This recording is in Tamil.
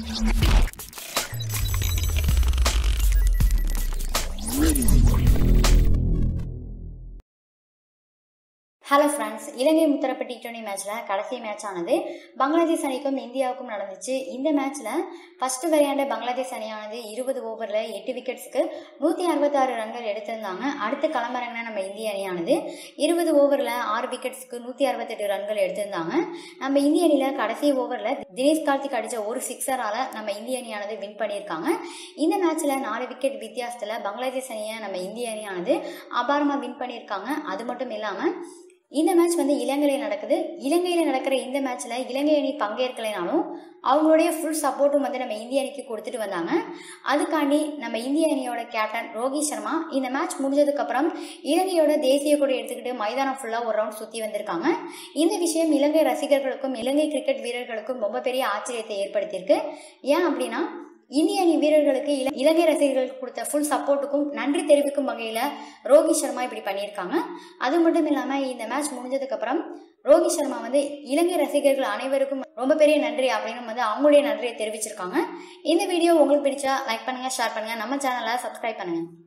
ஹலோ ஃப்ரெண்ட்ஸ் இலங்கை முத்தரப்பு டி டுவெண்டி மேட்ச்சில் கடைசி மேட்ச் ஆனது பங்களாதேஷ் அணிக்கும் இந்தியாவுக்கும் நடந்துச்சு இந்த மேட்ச்சில் ஃபர்ஸ்ட் விளையாண்ட பங்களாதேஷ் அணியானது இருபது ஓவரில் எட்டு விக்கெட்ஸ்க்கு நூற்றி அறுபத்தாறு ரன்கள் எடுத்திருந்தாங்க அடுத்து களமிறங்கின நம்ம இந்திய அணியானது இருபது ஓவரில் ஆறு விக்கெட்ஸ்க்கு நூற்றி அறுபத்தெட்டு ரன்கள் எடுத்திருந்தாங்க நம்ம இந்திய அணியில் கடைசி ஓவரில் தினேஷ் கார்த்திக் அடித்த ஒரு சிக்ஸரால் நம்ம இந்திய அணியானது வின் பண்ணியிருக்காங்க இந்த மேட்ச்சில் நாலு விக்கெட் வித்தியாசத்தில் பங்களாதேஷ் அணியை நம்ம இந்திய அணியானது அபாரமாக வின் பண்ணியிருக்காங்க அது மட்டும் இல்லாமல் இந்த மேட்ச் வந்து இலங்கையில் நடக்குது இலங்கையில் நடக்கிற இந்த மேட்ச்சில் இலங்கை அணி பங்கேற்கலைனாலும் அவங்களுடைய ஃபுல் சப்போர்ட்டும் வந்து நம்ம இந்திய அணிக்கு கொடுத்துட்டு வந்தாங்க அதுக்காண்டி நம்ம இந்திய அணியோட கேப்டன் ரோஹித் சர்மா இந்த மேட்ச் முடிஞ்சதுக்கப்புறம் இலங்கையோட தேசிய கொடி எடுத்துக்கிட்டு மைதானம் ஃபுல்லாக ஒரு ரவுண்ட் சுற்றி வந்திருக்காங்க இந்த விஷயம் இலங்கை ரசிகர்களுக்கும் இலங்கை கிரிக்கெட் வீரர்களுக்கும் ரொம்ப பெரிய ஆச்சரியத்தை ஏற்படுத்தியிருக்கு ஏன் அப்படின்னா இந்திய அணி வீரர்களுக்கு இல இலங்கை ரசிகர்களுக்கு கொடுத்த ஃபுல் சப்போர்ட்டுக்கும் நன்றி தெரிவிக்கும் வகையில் ரோஹித் சர்மா இப்படி பண்ணியிருக்காங்க அது மட்டும் இல்லாமல் இந்த மேட்ச் முடிஞ்சதுக்கப்புறம் ரோஹித் சர்மா வந்து இலங்கை ரசிகர்கள் அனைவருக்கும் ரொம்ப பெரிய நன்றி அப்படின்னு வந்து அவங்களுடைய நன்றியை தெரிவிச்சிருக்காங்க இந்த வீடியோ உங்களுக்கு பிடிச்சா லைக் பண்ணுங்கள் ஷேர் பண்ணுங்கள் நம்ம சேனலை சப்ஸ்கிரைப் பண்ணுங்கள்